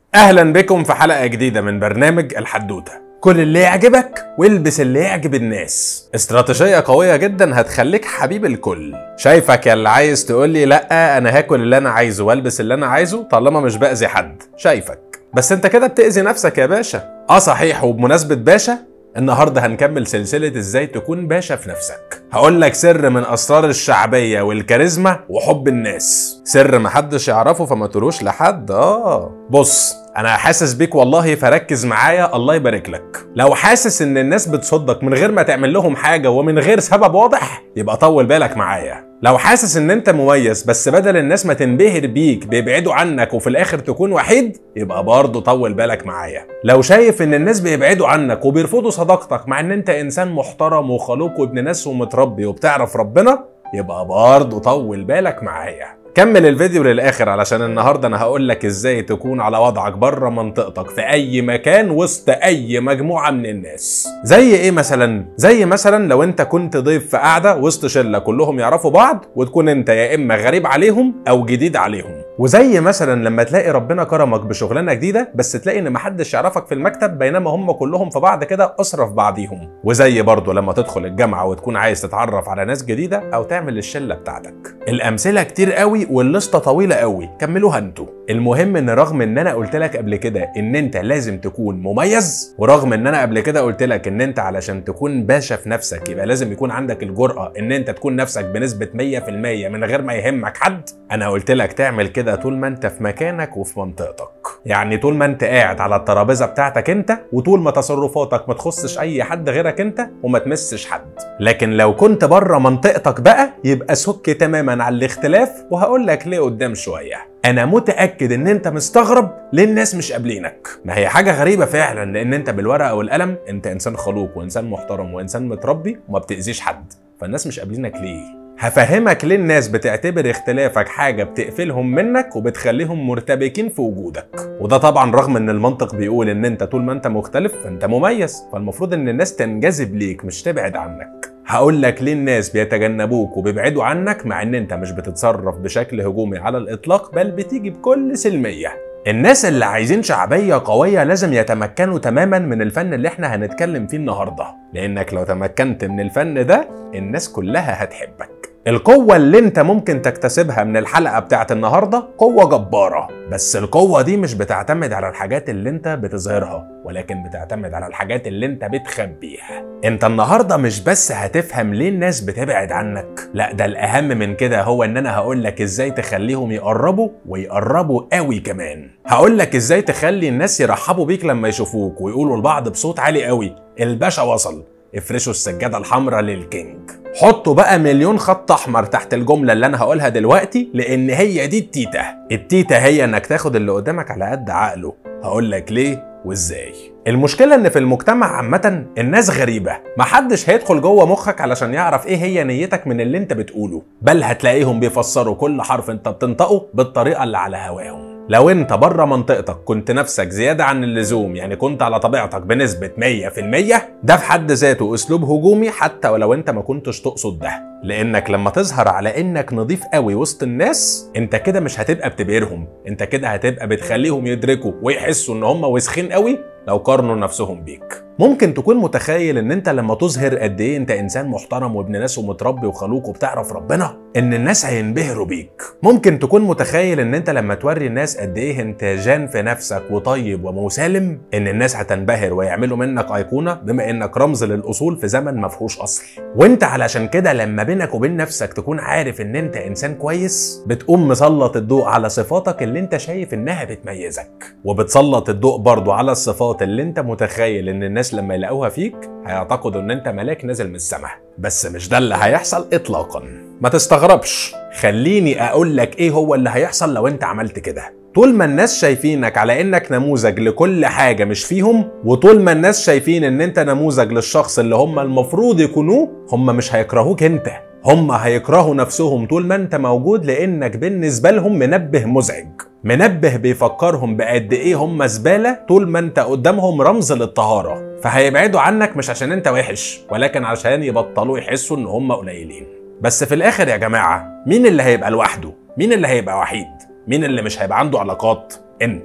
اهلا بكم في حلقه جديده من برنامج الحدوته كل اللي يعجبك والبس اللي يعجب الناس استراتيجيه قويه جدا هتخليك حبيب الكل شايفك يا اللي عايز تقول لي لا انا هاكل اللي انا عايزه والبس اللي انا عايزه طالما مش باذي حد شايفك بس انت كده بتاذي نفسك يا باشا اه صحيح وبمناسبه باشا النهارده هنكمل سلسله ازاي تكون باشا في نفسك هقول لك سر من اسرار الشعبيه والكاريزما وحب الناس سر محدش يعرفه فما تقولوش لحد اه بص انا حاسس بيك والله فركز معايا الله يبارك لك لو حاسس ان الناس بتصدك من غير ما تعمل لهم حاجه ومن غير سبب واضح يبقى طول بالك معايا لو حاسس ان انت مميز بس بدل الناس ما تنبهر بيك بيبعدوا عنك وفي الاخر تكون وحيد يبقى برضه طول بالك معايا لو شايف ان الناس بيبعدوا عنك وبيرفضوا صداقتك مع ان انت انسان محترم وخلوق وابن ناس ومتربي وبتعرف ربنا يبقى برضه طول بالك معايا كمل الفيديو للاخر علشان النهارده انا هقول لك ازاي تكون على وضعك بره منطقتك في اي مكان وسط اي مجموعه من الناس زي ايه مثلا زي مثلا لو انت كنت ضيف في قاعده وسط شله كلهم يعرفوا بعض وتكون انت يا اما غريب عليهم او جديد عليهم وزي مثلا لما تلاقي ربنا كرمك بشغلانه جديده بس تلاقي ان محدش يعرفك في المكتب بينما هم كلهم في بعض كده اسره في بعضيهم وزي برضه لما تدخل الجامعه وتكون عايز تتعرف على ناس جديده او تعمل الشله بتاعتك الامثله كتير قوي واللسته طويله قوي كملوها انتوا المهم ان رغم ان انا قلت لك قبل كده ان انت لازم تكون مميز ورغم ان انا قبل كده قلت لك ان انت علشان تكون باشا في نفسك يبقى لازم يكون عندك الجرأه ان انت تكون نفسك بنسبه 100% من غير ما يهمك حد انا قلت لك تعمل كده طول ما انت في مكانك وفي منطقتك يعني طول ما انت قاعد على الترابيزه بتاعتك انت وطول ما تصرفاتك ما تخصش اي حد غيرك انت وما تمسش حد لكن لو كنت بره منطقتك بقى يبقى سك تماما على الاختلاف وهقول لك ليه قدام شويه انا متاكد ان انت مستغرب ليه الناس مش قابلينك ما هي حاجه غريبه فعلا لان انت بالورقه والقلم انت انسان خلوق وانسان محترم وانسان متربي وما بتاذيش حد فالناس مش قابلينك ليه هفهمك ليه الناس بتعتبر اختلافك حاجة بتقفلهم منك وبتخليهم مرتبكين في وجودك وده طبعا رغم ان المنطق بيقول ان انت طول ما انت مختلف فانت مميز فالمفروض ان الناس تنجذب ليك مش تبعد عنك هقول لك ليه الناس بيتجنبوك وبيبعدوا عنك مع ان انت مش بتتصرف بشكل هجومي على الاطلاق بل بتيجي بكل سلميه الناس اللي عايزين شعبية قوية لازم يتمكنوا تماما من الفن اللي احنا هنتكلم فيه النهاردة لانك لو تمكنت من الفن ده الناس كلها هتحبك القوة اللي انت ممكن تكتسبها من الحلقة بتاعت النهاردة قوة جبارة بس القوة دي مش بتعتمد على الحاجات اللي انت بتظهرها ولكن بتعتمد على الحاجات اللي انت بتخبيها انت النهاردة مش بس هتفهم ليه الناس بتبعد عنك لا ده الاهم من كده هو ان انا هقول لك ازاي تخليهم يقربوا ويقربوا قوي كمان هقول لك ازاي تخلي الناس يرحبوا بيك لما يشوفوك ويقولوا لبعض بصوت عالي قوي الباشا وصل افرشوا السجادة الحمراء للكينج حطوا بقى مليون خط احمر تحت الجمله اللي انا هقولها دلوقتي لان هي دي التيتا التيتا هي انك تاخد اللي قدامك على قد عقله هقول لك ليه وازاي المشكله ان في المجتمع عامه الناس غريبه محدش هيدخل جوه مخك علشان يعرف ايه هي نيتك من اللي انت بتقوله بل هتلاقيهم بيفسروا كل حرف انت بتنطقه بالطريقه اللي على هواهم لو انت بره منطقتك كنت نفسك زياده عن اللزوم يعني كنت على طبيعتك بنسبه 100% ده في حد ذاته اسلوب هجومي حتى ولو انت ما كنتش تقصد ده لانك لما تظهر على انك نظيف قوي وسط الناس انت كده مش هتبقى بتبهرهم انت كده هتبقى بتخليهم يدركوا ويحسوا ان هم وسخين قوي لو قارنوا نفسهم بيك ممكن تكون متخيل ان انت لما تظهر قد ايه انت انسان محترم وابن ناس ومتربي وخلوق وبتعرف ربنا ان الناس هينبهروا بيك ممكن تكون متخيل ان انت لما توري الناس قد ايه انت جان في نفسك وطيب ومسالم ان الناس هتنبهر ويعملوا منك ايقونه بما انك رمز للاصول في زمن ما فيهوش اصل وانت علشان كده لما بينك وبين نفسك تكون عارف ان انت انسان كويس بتقوم مسلط الضوء على صفاتك اللي انت شايف انها بتميزك وبتسلط الضوء برضو على الصفات اللي انت متخيل ان الناس لما يلاقوها فيك هيعتقدوا ان انت ملاك نازل من السماء بس مش ده اللي هيحصل اطلاقا ما تستغربش خليني اقول لك ايه هو اللي هيحصل لو انت عملت كده طول ما الناس شايفينك على انك نموذج لكل حاجه مش فيهم وطول ما الناس شايفين ان انت نموذج للشخص اللي هم المفروض يكونوه هم مش هيكرهوك انت هم هيكرهوا نفسهم طول ما انت موجود لانك بالنسبه لهم منبه مزعج منبه بيفكرهم بقد ايه هم زباله طول ما انت قدامهم رمز للطهاره فهيبعدوا عنك مش عشان انت وحش ولكن عشان يبطلوا يحسوا ان هم قليلين بس في الاخر يا جماعه مين اللي هيبقى لوحده مين اللي هيبقى وحيد مين اللي مش هيبقى عنده علاقات انت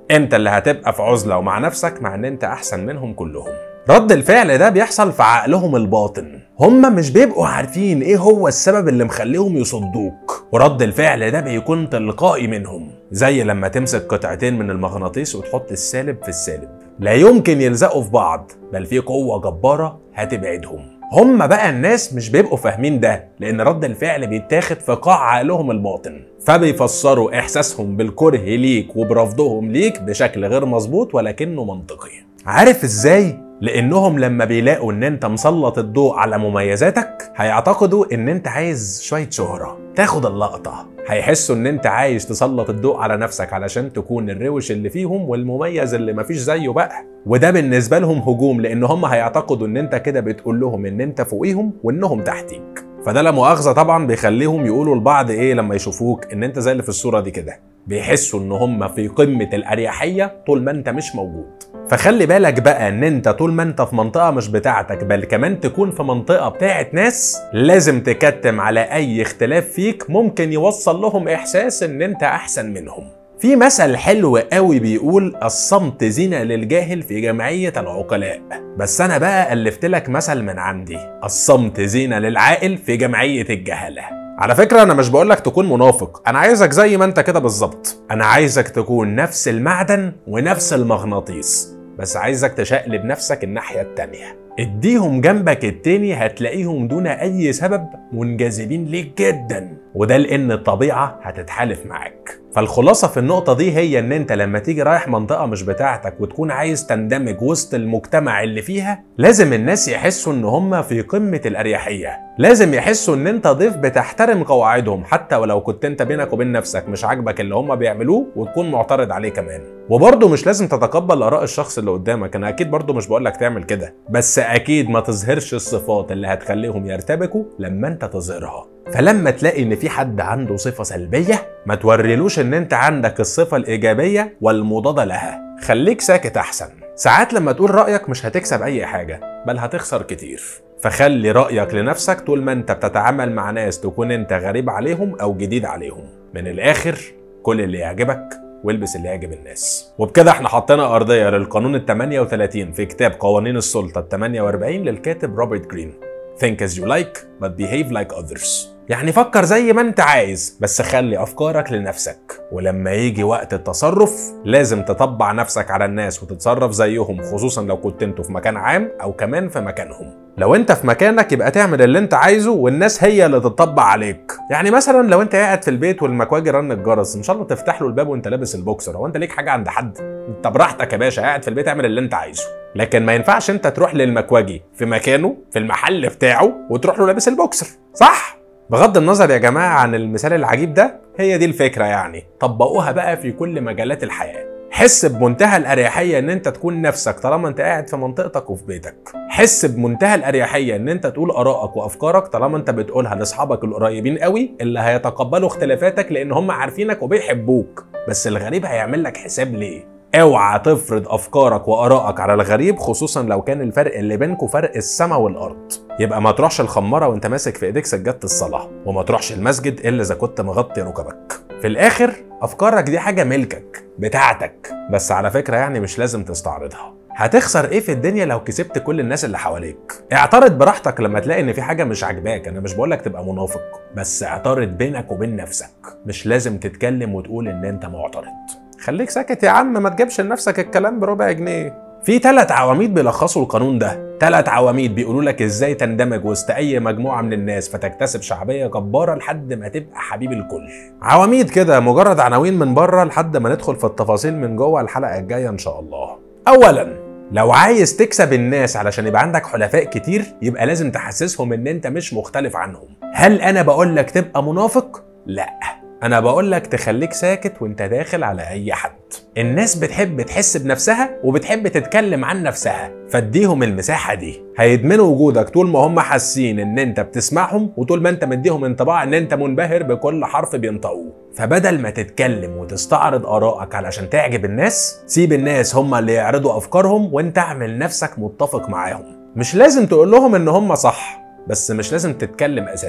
انت اللي هتبقى في عزله ومع نفسك مع ان انت احسن منهم كلهم رد الفعل ده بيحصل في عقلهم الباطن هم مش بيبقوا عارفين ايه هو السبب اللي مخليهم يصدوك ورد الفعل ده بيكون تلقائي منهم زي لما تمسك قطعتين من المغناطيس وتحط السالب في السالب لا يمكن يلزقوا في بعض بل في قوة جبارة هتبعدهم هم بقى الناس مش بيبقوا فاهمين ده لان رد الفعل بيتاخد في قاع عقلهم الباطن فبيفسروا احساسهم بالكره ليك وبرفضهم ليك بشكل غير مظبوط ولكنه منطقي عارف ازاي لانهم لما بيلاقوا ان انت مسلط الضوء على مميزاتك هيعتقدوا ان انت عايز شويه شهره تاخد اللقطه هيحسوا ان انت عايز تسلط الضوء على نفسك علشان تكون الروش اللي فيهم والمميز اللي مفيش زيه بقى وده بالنسبه لهم هجوم لان هم هيعتقدوا ان انت كده بتقول لهم ان انت فوقيهم وانهم تحتيك فده لا مؤاخذه طبعا بيخليهم يقولوا لبعض ايه لما يشوفوك ان انت زي اللي في الصوره دي كده بيحسوا ان هم في قمه الاريحيه طول ما انت مش موجود فخلي بالك بقى ان انت طول ما انت في منطقه مش بتاعتك بل كمان تكون في منطقه بتاعت ناس لازم تكتم على اي اختلاف فيك ممكن يوصل لهم احساس ان انت احسن منهم في مثل حلو قوي بيقول الصمت زينة للجاهل في جمعية العقلاء بس أنا بقى ألفت لك مثل من عندي الصمت زينة للعاقل في جمعية الجهلة على فكرة أنا مش بقولك تكون منافق أنا عايزك زي ما أنت كده بالظبط أنا عايزك تكون نفس المعدن ونفس المغناطيس بس عايزك تشقلب نفسك الناحية التانية اديهم جنبك التاني هتلاقيهم دون أي سبب منجذبين ليك جدا وده لأن الطبيعة هتتحالف معاك فالخلاصة في النقطة دي هي إن أنت لما تيجي رايح منطقة مش بتاعتك وتكون عايز تندمج وسط المجتمع اللي فيها لازم الناس يحسوا إن هم في قمة الأريحية لازم يحسوا إن أنت ضيف بتحترم قواعدهم حتى ولو كنت أنت بينك وبين نفسك مش عاجبك اللي هم بيعملوه وتكون معترض عليه كمان وبرضه مش لازم تتقبل آراء الشخص اللي قدامك أنا أكيد برضه مش بقولك تعمل كده بس أكيد ما تظهرش الصفات اللي هتخليهم يرتبكوا لما أنت تظهرها فلما تلاقي ان في حد عنده صفه سلبيه ما توريلوش ان انت عندك الصفه الايجابيه والمضاده لها خليك ساكت احسن ساعات لما تقول رايك مش هتكسب اي حاجه بل هتخسر كتير فخلي رايك لنفسك طول ما انت بتتعامل مع ناس تكون انت غريب عليهم او جديد عليهم من الاخر كل اللي يعجبك والبس اللي يعجب الناس وبكده احنا حطينا ارضيه للقانون ال 38 في كتاب قوانين السلطه ال 48 للكاتب روبرت جرين Think as you like but behave like others يعني فكر زي ما انت عايز بس خلي افكارك لنفسك ولما يجي وقت التصرف لازم تطبع نفسك على الناس وتتصرف زيهم خصوصا لو كنت انتوا في مكان عام او كمان في مكانهم لو انت في مكانك يبقى تعمل اللي انت عايزه والناس هي اللي تطبع عليك يعني مثلا لو انت قاعد في البيت والمكواجي رن الجرس ان شاء الله تفتح له الباب وانت لابس البوكسر هو انت ليك حاجه عند حد انت براحتك يا باشا قاعد في البيت اعمل اللي انت عايزه لكن ما ينفعش انت تروح للمكواجي في مكانه في المحل بتاعه وتروح له لابس البوكسر صح بغض النظر يا جماعة عن المثال العجيب ده هي دي الفكرة يعني طبقوها بقى في كل مجالات الحياة حس بمنتهى الأريحية إن أنت تكون نفسك طالما أنت قاعد في منطقتك وفي بيتك حس بمنتهى الأريحية إن أنت تقول آرائك وأفكارك طالما أنت بتقولها لأصحابك القريبين قوي اللي هيتقبلوا اختلافاتك لأن هم عارفينك وبيحبوك بس الغريب هيعمل لك حساب ليه اوعى تفرض افكارك وارائك على الغريب خصوصا لو كان الفرق اللي بينكم فرق السماء والارض يبقى ما تروحش الخماره وانت ماسك في ايديك سجاده الصلاه وما تروحش المسجد الا اذا كنت مغطي ركبك في الاخر افكارك دي حاجه ملكك بتاعتك بس على فكره يعني مش لازم تستعرضها هتخسر ايه في الدنيا لو كسبت كل الناس اللي حواليك اعترض براحتك لما تلاقي ان في حاجه مش عاجباك انا مش بقولك تبقى منافق بس اعترض بينك وبين نفسك مش لازم تتكلم وتقول ان انت معترض خليك ساكت يا عم ما تجيبش لنفسك الكلام بربع جنيه في ثلاث عواميد بيلخصوا القانون ده ثلاث عواميد بيقولوا لك ازاي تندمج وسط اي مجموعه من الناس فتكتسب شعبيه جباره لحد ما تبقى حبيب الكل عواميد كده مجرد عناوين من بره لحد ما ندخل في التفاصيل من جوه الحلقه الجايه ان شاء الله اولا لو عايز تكسب الناس علشان يبقى عندك حلفاء كتير يبقى لازم تحسسهم ان انت مش مختلف عنهم هل انا بقول لك تبقى منافق لا انا بقول لك تخليك ساكت وانت داخل على اي حد الناس بتحب تحس بنفسها وبتحب تتكلم عن نفسها فاديهم المساحه دي هيدمنوا وجودك طول ما هم حاسين ان انت بتسمعهم وطول ما انت مديهم انطباع ان انت منبهر بكل حرف بينطقوه فبدل ما تتكلم وتستعرض ارائك علشان تعجب الناس سيب الناس هم اللي يعرضوا افكارهم وانت اعمل نفسك متفق معاهم مش لازم تقول لهم ان هم صح بس مش لازم تتكلم اساسا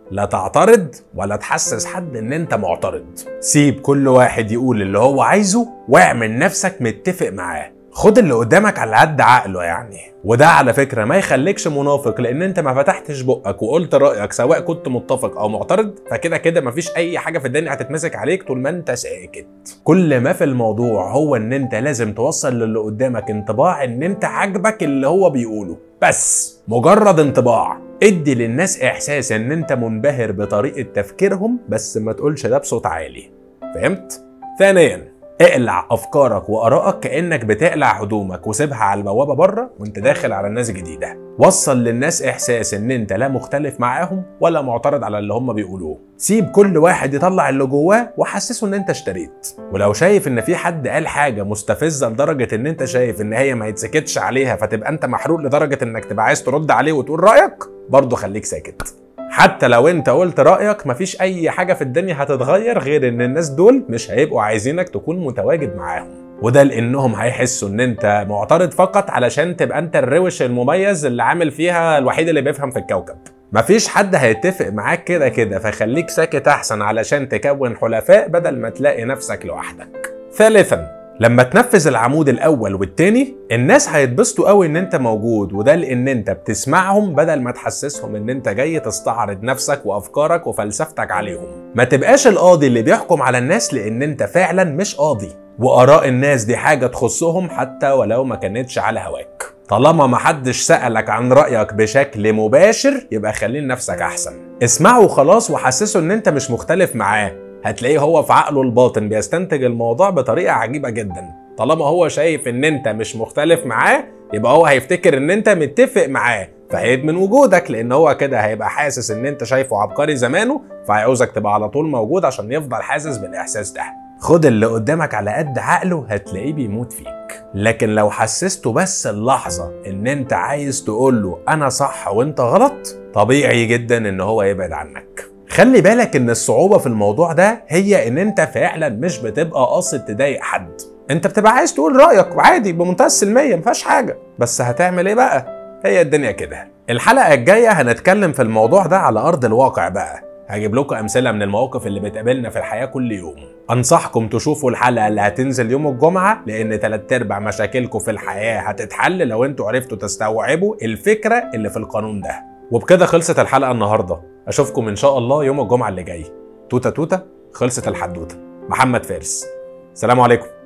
لا تعترض ولا تحسس حد ان انت معترض سيب كل واحد يقول اللي هو عايزه واعمل نفسك متفق معاه خد اللي قدامك على قد عقله يعني وده على فكره ما يخليكش منافق لان انت ما فتحتش بقك وقلت رايك سواء كنت متفق او معترض فكده كده مفيش اي حاجه في الدنيا هتتمسك عليك طول ما انت ساكت كل ما في الموضوع هو ان انت لازم توصل للي قدامك انطباع ان انت عاجبك اللي هو بيقوله بس مجرد انطباع ادي للناس احساس ان انت منبهر بطريقه تفكيرهم بس ما تقولش ده بصوت عالي فهمت ثانيا اقلع افكارك وارائك كانك بتقلع هدومك وسيبها على البوابه بره وانت داخل على الناس جديده وصل للناس احساس ان انت لا مختلف معاهم ولا معترض على اللي هم بيقولوه سيب كل واحد يطلع اللي جواه وحسسه ان انت اشتريت ولو شايف ان في حد قال حاجه مستفزه لدرجه ان انت شايف ان هي ما يتسكتش عليها فتبقى انت محروق لدرجه انك تبقى عايز ترد عليه وتقول رايك برضه خليك ساكت حتى لو انت قلت رايك مفيش اي حاجه في الدنيا هتتغير غير ان الناس دول مش هيبقوا عايزينك تكون متواجد معاهم وده لانهم هيحسوا ان انت معترض فقط علشان تبقى انت الروش المميز اللي عامل فيها الوحيد اللي بيفهم في الكوكب مفيش حد هيتفق معاك كده كده فخليك ساكت احسن علشان تكون حلفاء بدل ما تلاقي نفسك لوحدك ثالثا لما تنفذ العمود الاول والتاني الناس هيتبسطوا قوي ان انت موجود وده لان انت بتسمعهم بدل ما تحسسهم ان انت جاي تستعرض نفسك وافكارك وفلسفتك عليهم ما تبقاش القاضي اللي بيحكم على الناس لان انت فعلا مش قاضي واراء الناس دي حاجه تخصهم حتى ولو ما كانتش على هواك طالما ما حدش سألك عن رأيك بشكل مباشر يبقى خلي نفسك أحسن اسمعه خلاص وحسسه إن أنت مش مختلف معاه هتلاقيه هو في عقله الباطن بيستنتج الموضوع بطريقه عجيبه جدا طالما هو شايف ان انت مش مختلف معاه يبقى هو هيفتكر ان انت متفق معاه فهيدمن وجودك لان هو كده هيبقى حاسس ان انت شايفه عبقري زمانه فهيعوزك تبقى على طول موجود عشان يفضل حاسس بالاحساس ده خد اللي قدامك على قد عقله هتلاقيه بيموت فيك لكن لو حسسته بس اللحظة ان انت عايز تقوله انا صح وانت غلط طبيعي جدا ان هو يبعد عنك خلي بالك ان الصعوبة في الموضوع ده هي ان انت فعلا مش بتبقى قاصد تضايق حد انت بتبقى عايز تقول رأيك عادي بمنتهى السلمية مفيهاش حاجة بس هتعمل ايه بقى هي الدنيا كده الحلقة الجاية هنتكلم في الموضوع ده على أرض الواقع بقى هجيب لكم أمثلة من المواقف اللي بتقابلنا في الحياة كل يوم أنصحكم تشوفوا الحلقة اللي هتنزل يوم الجمعة لأن تلات أرباع مشاكلكم في الحياة هتتحل لو انتوا عرفتوا تستوعبوا الفكرة اللي في القانون ده وبكده خلصت الحلقة النهاردة أشوفكم إن شاء الله يوم الجمعة اللي جاي توتة توتة خلصت الحدوتة محمد فارس سلام عليكم